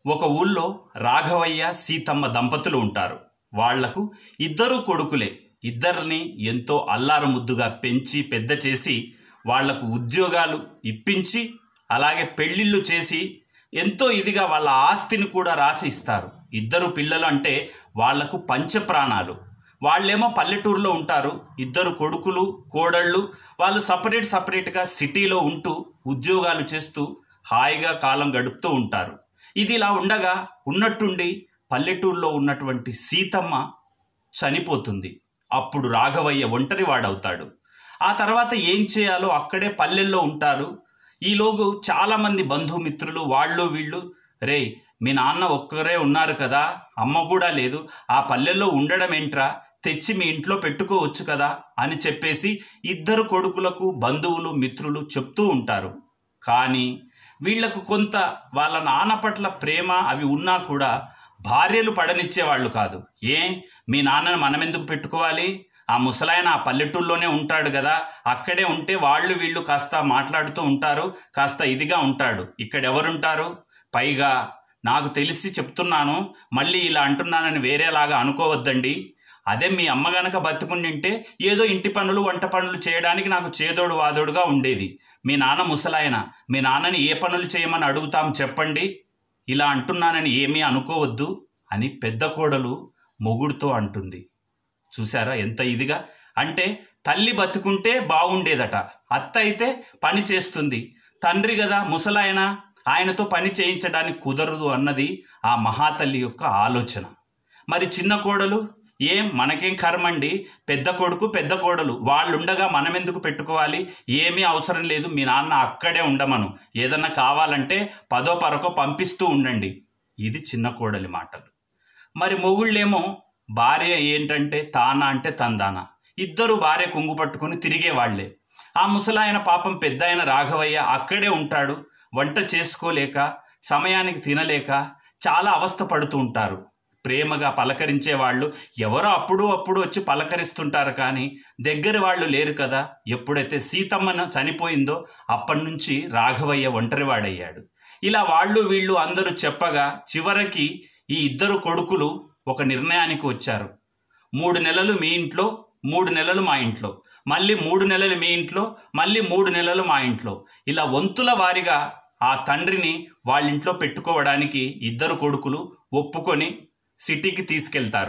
ఒక ఊళ్ళో రాఘవయ్య సీతమ్మ దంపతులు ఉంటారు వాళ్లకు ఇద్దరు కొడుకులే ఇద్దరిని ఎంతో అల్లారు ముద్దుగా పెంచి పెద్ద చేసి వాళ్లకు ఉద్యోగాలు ఇప్పించి అలాగే పెళ్ళిళ్ళు చేసి ఎంతో ఇదిగా వాళ్ళ ఆస్తిని కూడా రాసి ఇస్తారు ఇద్దరు పిల్లలు అంటే వాళ్లకు పంచప్రాణాలు వాళ్ళేమో పల్లెటూరులో ఉంటారు ఇద్దరు కొడుకులు కోడళ్ళు వాళ్ళు సపరేట్ సపరేట్గా సిటీలో ఉంటూ ఉద్యోగాలు చేస్తూ హాయిగా కాలం గడుపుతూ ఉంటారు ఇది ఇలా ఉండగా ఉన్నట్టుండి పల్లెటూరులో ఉన్నటువంటి సీతమ్మ చనిపోతుంది అప్పుడు రాఘవయ్య ఒంటరి వాడవుతాడు ఆ తర్వాత ఏం చేయాలో అక్కడే పల్లెల్లో ఉంటారు ఈలోగు చాలామంది బంధుమిత్రులు వాళ్ళు వీళ్ళు రే మీ నాన్న ఒక్కరే ఉన్నారు కదా అమ్మ కూడా లేదు ఆ పల్లెల్లో ఉండడం ఏంట్రా తెచ్చి మీ ఇంట్లో పెట్టుకోవచ్చు కదా అని చెప్పేసి ఇద్దరు కొడుకులకు బంధువులు మిత్రులు చెప్తూ ఉంటారు కానీ వీళ్లకు కొంత వాళ్ళ నాన్న పట్ల ప్రేమ అవి ఉన్నా కూడా భార్యలు పడనిచ్చేవాళ్ళు కాదు ఏ మీ నాన్నను మనం ఎందుకు పెట్టుకోవాలి ఆ ముసలాయన ఆ పల్లెటూరులోనే ఉంటాడు కదా అక్కడే ఉంటే వాళ్ళు వీళ్ళు కాస్త మాట్లాడుతూ ఉంటారు కాస్త ఇదిగా ఉంటాడు ఇక్కడ ఎవరుంటారు పైగా నాకు తెలిసి చెప్తున్నాను మళ్ళీ ఇలా అంటున్నానని వేరేలాగా అనుకోవద్దండి అదే మీ అమ్మ గనక బతుకుండింటే ఏదో ఇంటి పనులు వంట పనులు చేయడానికి నాకు చేదోడు వాదోడుగా ఉండేది మీ నాన్న ముసలాయన మీ నాన్నని ఏ పనులు చేయమని అడుగుతాం చెప్పండి ఇలా అంటున్నానని ఏమీ అనుకోవద్దు అని పెద్ద కోడలు మొగుడుతో అంటుంది చూసారా ఎంత ఇదిగా అంటే తల్లి బతుకుంటే బాగుండేదట అత్త అయితే పని చేస్తుంది తండ్రి కదా ముసలాయన ఆయనతో పని చేయించడానికి కుదరదు అన్నది ఆ మహాతల్లి యొక్క ఆలోచన మరి చిన్న కోడలు ఏం మనకేం కర్మండి పెద్ద కొడుకు పెద్ద కోడలు వాళ్ళుండగా మనం ఎందుకు పెట్టుకోవాలి ఏమీ అవసరం లేదు మీ నాన్న అక్కడే ఉండమను ఏదన్నా కావాలంటే పదో పరకో పంపిస్తూ ఉండండి ఇది చిన్న కోడలి మాటలు మరి మొగుళ్ళేమో భార్య ఏంటంటే తానా అంటే తందాన ఇద్దరు భార్య కుంగు పట్టుకుని తిరిగేవాళ్లే ఆ ముసలాయన పాపం పెద్ద ఆయన రాఘవయ్య అక్కడే ఉంటాడు వంట చేసుకోలేక సమయానికి తినలేక చాలా అవస్థ పడుతూ ఉంటారు ప్రేమగా పలకరించే వాళ్ళు ఎవరో అప్పుడు అప్పుడు వచ్చి పలకరిస్తుంటారు కానీ దగ్గర వాళ్ళు లేరు కదా ఎప్పుడైతే సీతమ్మను చనిపోయిందో అప్పటి నుంచి రాఘవయ్య ఒంటరివాడయ్యాడు ఇలా వాళ్ళు వీళ్ళు అందరూ చెప్పగా చివరికి ఈ ఇద్దరు కొడుకులు ఒక నిర్ణయానికి వచ్చారు మూడు నెలలు మీ ఇంట్లో మూడు నెలలు మా ఇంట్లో మళ్ళీ మూడు నెలలు మీ ఇంట్లో మళ్ళీ మూడు నెలలు మా ఇంట్లో ఇలా వంతుల వారిగా ఆ తండ్రిని వాళ్ళ ఇంట్లో పెట్టుకోవడానికి ఇద్దరు కొడుకులు ఒప్పుకొని సిటీకి తీసుకెళ్తారు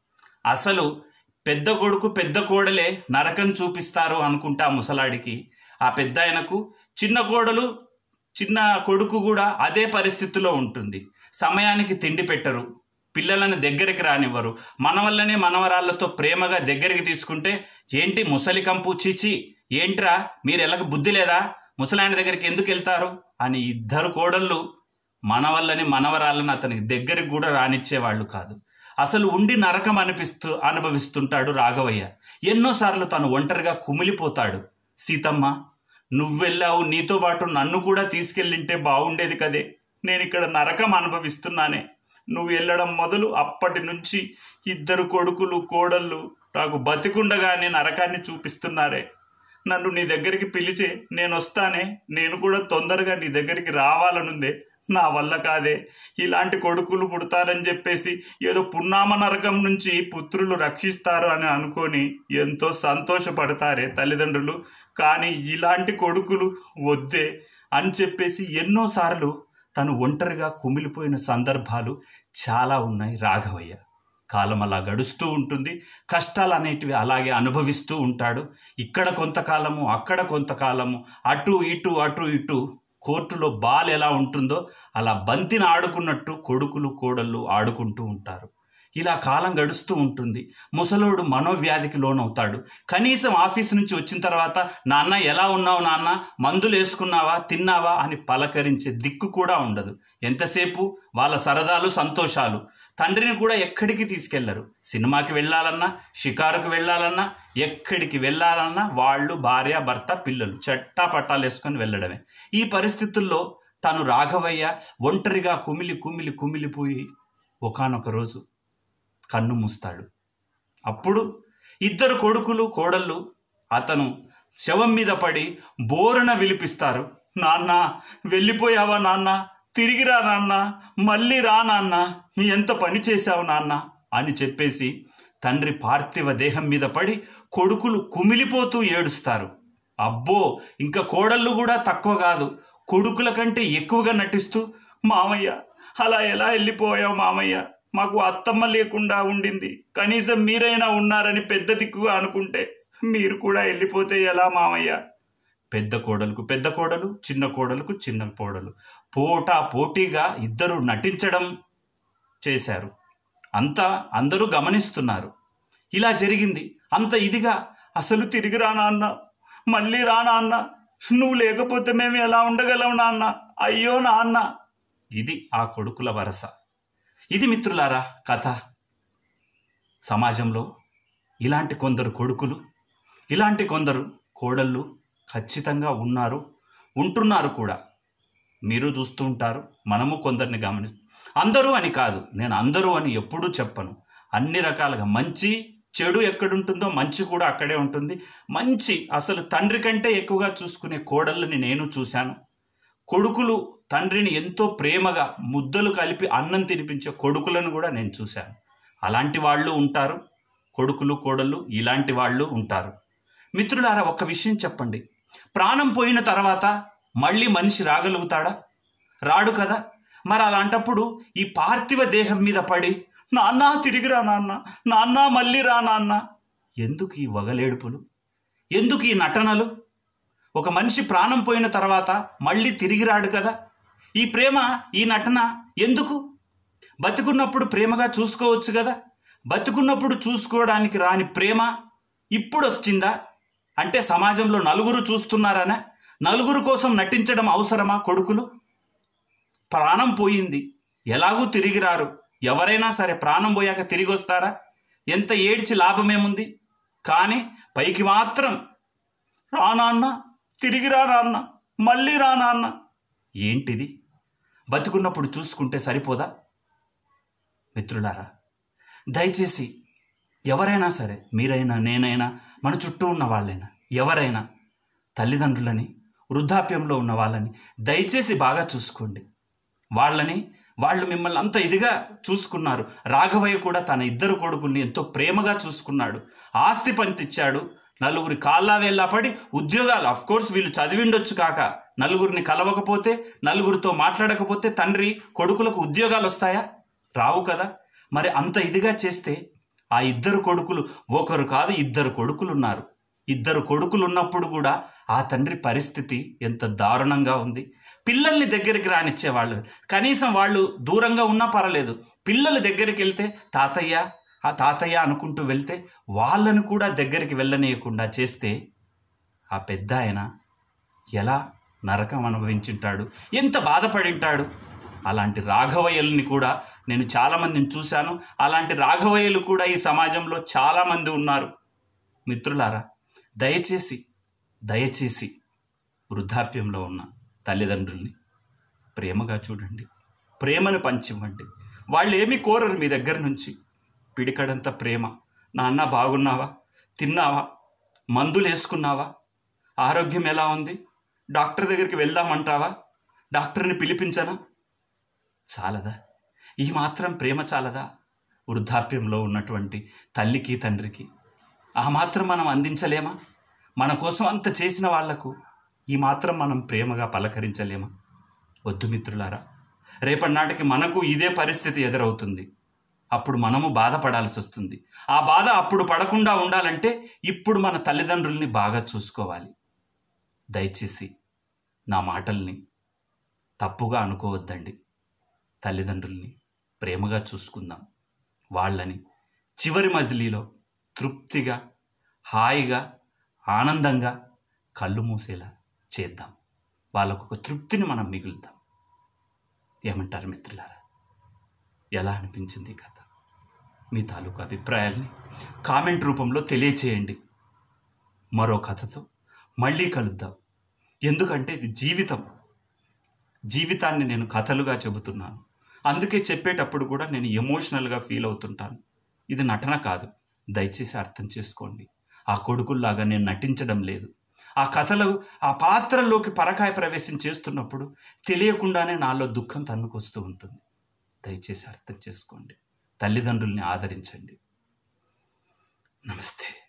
అసలు పెద్ద కొడుకు పెద్ద కోడలే నరకం చూపిస్తారు అనుకుంటా ముసలాడికి ఆ పెద్ద ఆయనకు చిన్న కోడలు చిన్న కొడుకు కూడా అదే పరిస్థితిలో ఉంటుంది సమయానికి తిండి పెట్టరు పిల్లలను దగ్గరికి రానివ్వరు మన వల్లనే మనవరాళ్లతో ప్రేమగా దగ్గరికి తీసుకుంటే ఏంటి ముసలి కంపు చీచి ఏంట్రా మీరు ఎలాగ బుద్ధి లేదా ముసలాయన దగ్గరికి ఎందుకు వెళ్తారు అని ఇద్దరు కోడళ్ళు మన వల్లనే మనవరాళ్ళని అతనికి దగ్గరికి కూడా రానిచ్చేవాళ్ళు కాదు అసలు ఉండి నరకం అనిపిస్తూ అనుభవిస్తుంటాడు రాఘవయ్య ఎన్నోసార్లు తను ఒంటరిగా కుమిలిపోతాడు సీతమ్మ నువ్వెళ్ళావు నీతో పాటు నన్ను కూడా తీసుకెళ్ళింటే బాగుండేది కదే నేను ఇక్కడ నరకం అనుభవిస్తున్నానే నువ్వు వెళ్ళడం మొదలు అప్పటి నుంచి ఇద్దరు కొడుకులు కోడళ్ళు నాకు బతికుండగానే నరకాన్ని చూపిస్తున్నారే నన్ను నీ దగ్గరికి పిలిచే నేను వస్తానే నేను కూడా తొందరగా నీ దగ్గరికి రావాలనుందే నా వల్ల కాదే ఇలాంటి కొడుకులు పుడతారని చెప్పేసి ఏదో పున్నామ నరకం నుంచి పుత్రులు రక్షిస్తారు అని అనుకొని ఎంతో సంతోషపడతారే తల్లిదండ్రులు కానీ ఇలాంటి కొడుకులు వద్దే అని చెప్పేసి ఎన్నోసార్లు తను ఒంటరిగా కుమిలిపోయిన సందర్భాలు చాలా ఉన్నాయి రాఘవయ్య కాలం అలా గడుస్తూ ఉంటుంది కష్టాలు అనేటివి అలాగే అనుభవిస్తూ ఉంటాడు ఇక్కడ కొంతకాలము అక్కడ కొంతకాలము అటు ఇటు అటు ఇటు కోర్టులో బాల్ ఎలా ఉంటుందో అలా బంతిని ఆడుకున్నట్టు కొడుకులు కోడళ్ళు ఆడుకుంటూ ఉంటారు ఇలా కాలం గడుస్తూ ఉంటుంది ముసలోడు మనోవ్యాధికి లోనవుతాడు కనీసం ఆఫీస్ నుంచి వచ్చిన తర్వాత నాన్న ఎలా ఉన్నావు నాన్న మందులు వేసుకున్నావా తిన్నావా అని పలకరించే దిక్కు కూడా ఉండదు ఎంతసేపు వాళ్ళ సరదాలు సంతోషాలు తండ్రిని కూడా ఎక్కడికి తీసుకెళ్లరు సినిమాకి వెళ్ళాలన్నా షికారుకు వెళ్ళాలన్నా ఎక్కడికి వెళ్ళాలన్నా వాళ్ళు భార్య భర్త పిల్లలు చట్టా పట్టాలు వేసుకొని వెళ్ళడమే ఈ పరిస్థితుల్లో తను రాఘవయ్య ఒంటరిగా కుమిలి కుమిలి కుమిలిపోయి ఒకానొక రోజు కన్ను మూస్తాడు అప్పుడు ఇద్దరు కొడుకులు కోడళ్ళు అతను శవం మీద పడి బోరున విలిపిస్తారు నాన్న వెళ్ళిపోయావా నాన్న తిరిగి రా నాన్న మళ్ళీ రా నాన్న ఎంత పని చేశావు నాన్న అని చెప్పేసి తండ్రి పార్థివ దేహం మీద పడి కొడుకులు కుమిలిపోతూ ఏడుస్తారు అబ్బో ఇంకా కోడళ్ళు కూడా తక్కువ కాదు కొడుకుల కంటే ఎక్కువగా నటిస్తూ మామయ్య అలా ఎలా వెళ్ళిపోయావు మామయ్య మాకు అత్తమ్మ లేకుండా ఉండింది కనీసం మీరైనా ఉన్నారని పెద్ద దిక్కుగా అనుకుంటే మీరు కూడా వెళ్ళిపోతే ఎలా మామయ్య పెద్ద కోడలకు పెద్ద కోడలు చిన్న కోడలకు చిన్న కోడలు పోటా పోటీగా ఇద్దరు నటించడం చేశారు అంతా అందరూ గమనిస్తున్నారు ఇలా జరిగింది అంత ఇదిగా అసలు తిరిగి రా నాన్న మళ్ళీ రా నాన్న నువ్వు లేకపోతే మేము ఎలా ఉండగలం నాన్న అయ్యో నాన్న ఇది ఆ కొడుకుల వరస ఇది మిత్రులారా కథ సమాజంలో ఇలాంటి కొందరు కొడుకులు ఇలాంటి కొందరు కోడళ్ళు ఖచ్చితంగా ఉన్నారు ఉంటున్నారు కూడా మీరు చూస్తూ ఉంటారు మనము కొందరిని గమని అందరూ అని కాదు నేను అందరూ అని ఎప్పుడూ చెప్పను అన్ని రకాలుగా మంచి చెడు ఎక్కడుంటుందో మంచి కూడా అక్కడే ఉంటుంది మంచి అసలు తండ్రి కంటే ఎక్కువగా చూసుకునే కోడళ్ళని నేను చూశాను కొడుకులు తండ్రిని ఎంతో ప్రేమగా ముద్దలు కలిపి అన్నం తినిపించే కొడుకులను కూడా నేను చూశాను అలాంటి వాళ్ళు ఉంటారు కొడుకులు కోడళ్ళు ఇలాంటి వాళ్ళు ఉంటారు మిత్రులారా ఒక విషయం చెప్పండి ప్రాణం పోయిన తర్వాత మళ్ళీ మనిషి రాగలుగుతాడా రాడు కదా మరి అలాంటప్పుడు ఈ పార్థివ దేహం మీద పడి నాన్న తిరిగిరా నాన్న నాన్న మళ్ళీ రా నాన్న ఎందుకు ఈ వగలేడుపులు ఎందుకు ఈ నటనలు ఒక మనిషి ప్రాణం పోయిన తర్వాత మళ్ళీ తిరిగి రాడు కదా ఈ ప్రేమ ఈ నటన ఎందుకు బతుకున్నప్పుడు ప్రేమగా చూసుకోవచ్చు కదా బతుకున్నప్పుడు చూసుకోవడానికి రాని ప్రేమ ఇప్పుడు వచ్చిందా అంటే సమాజంలో నలుగురు చూస్తున్నారనా నలుగురు కోసం నటించడం అవసరమా కొడుకులు ప్రాణం పోయింది ఎలాగూ తిరిగి రారు ఎవరైనా సరే ప్రాణం పోయాక తిరిగి వస్తారా ఎంత ఏడ్చి లాభమేముంది కానీ పైకి మాత్రం రా నాన్న తిరిగి రా నాన్న మళ్ళీ రా నాన్న ఏంటిది బతుకున్నప్పుడు చూసుకుంటే సరిపోదా మిత్రులారా దయచేసి ఎవరైనా సరే మీరైనా నేనైనా మన చుట్టూ ఉన్న వాళ్ళైనా ఎవరైనా తల్లిదండ్రులని వృద్ధాప్యంలో ఉన్న వాళ్ళని దయచేసి బాగా చూసుకోండి వాళ్ళని వాళ్ళు మిమ్మల్ని అంత ఇదిగా చూసుకున్నారు రాఘవయ్య కూడా తన ఇద్దరు కొడుకుల్ని ఎంతో ప్రేమగా చూసుకున్నాడు ఆస్తి పంతిచ్చాడు నలుగురి కాళ్ళా వేళ్ళా పడి ఉద్యోగాలు అఫ్ కోర్స్ వీళ్ళు చదివిండొచ్చు కాక నలుగురిని కలవకపోతే నలుగురితో మాట్లాడకపోతే తండ్రి కొడుకులకు ఉద్యోగాలు వస్తాయా రావు కదా మరి అంత ఇదిగా చేస్తే ఆ ఇద్దరు కొడుకులు ఒకరు కాదు ఇద్దరు కొడుకులు ఉన్నారు ఇద్దరు కొడుకులు ఉన్నప్పుడు కూడా ఆ తండ్రి పరిస్థితి ఎంత దారుణంగా ఉంది పిల్లల్ని దగ్గరికి రానిచ్చేవాళ్ళు కనీసం వాళ్ళు దూరంగా ఉన్నా పర్వాలేదు పిల్లల దగ్గరికి వెళ్తే తాతయ్య ఆ తాతయ్య అనుకుంటూ వెళ్తే వాళ్ళను కూడా దగ్గరికి వెళ్ళనీయకుండా చేస్తే ఆ పెద్ద ఆయన ఎలా నరకం అనుభవించుంటాడు ఎంత బాధపడింటాడు అలాంటి రాఘవయ్యల్ని కూడా నేను చాలామందిని చూశాను అలాంటి రాఘవయ్యలు కూడా ఈ సమాజంలో చాలామంది ఉన్నారు మిత్రులారా దయచేసి దయచేసి వృద్ధాప్యంలో ఉన్న తల్లిదండ్రుల్ని ప్రేమగా చూడండి ప్రేమను పంచివ్వండి వాళ్ళు ఏమి కోరరు మీ దగ్గర నుంచి పిడికడంత ప్రేమ నాన్న బాగున్నావా తిన్నావా మందులు వేసుకున్నావా ఆరోగ్యం ఎలా ఉంది డాక్టర్ దగ్గరికి వెళ్దామంటావా డాక్టర్ని పిలిపించనా చాలదా ఈ మాత్రం ప్రేమ చాలదా వృద్ధాప్యంలో ఉన్నటువంటి తల్లికి తండ్రికి ఆ మాత్రం మనం అందించలేమా మన కోసం అంత చేసిన వాళ్లకు ఈ మాత్రం మనం ప్రేమగా పలకరించలేమా వద్దు మిత్రులారా రేపటి నాటికి మనకు ఇదే పరిస్థితి ఎదురవుతుంది అప్పుడు మనము బాధపడాల్సి వస్తుంది ఆ బాధ అప్పుడు పడకుండా ఉండాలంటే ఇప్పుడు మన తల్లిదండ్రుల్ని బాగా చూసుకోవాలి దయచేసి నా మాటల్ని తప్పుగా అనుకోవద్దండి తల్లిదండ్రుల్ని ప్రేమగా చూసుకుందాం వాళ్ళని చివరి మజిలీలో తృప్తిగా హాయిగా ఆనందంగా కళ్ళు మూసేలా చేద్దాం వాళ్ళకు ఒక తృప్తిని మనం మిగులుతాం ఏమంటారు మిత్రులారా ఎలా అనిపించింది ఈ కథ మీ తాలూకు అభిప్రాయాల్ని కామెంట్ రూపంలో తెలియచేయండి మరో కథతో మళ్ళీ కలుద్దాం ఎందుకంటే ఇది జీవితం జీవితాన్ని నేను కథలుగా చెబుతున్నాను అందుకే చెప్పేటప్పుడు కూడా నేను ఎమోషనల్గా ఫీల్ అవుతుంటాను ఇది నటన కాదు దయచేసి అర్థం చేసుకోండి ఆ కొడుకుల్లాగా నేను నటించడం లేదు ఆ కథలు ఆ పాత్రలోకి పరకాయ ప్రవేశం చేస్తున్నప్పుడు తెలియకుండానే నాలో దుఃఖం తన్నుకొస్తూ ఉంటుంది దయచేసి అర్థం చేసుకోండి తల్లిదండ్రుల్ని ఆదరించండి నమస్తే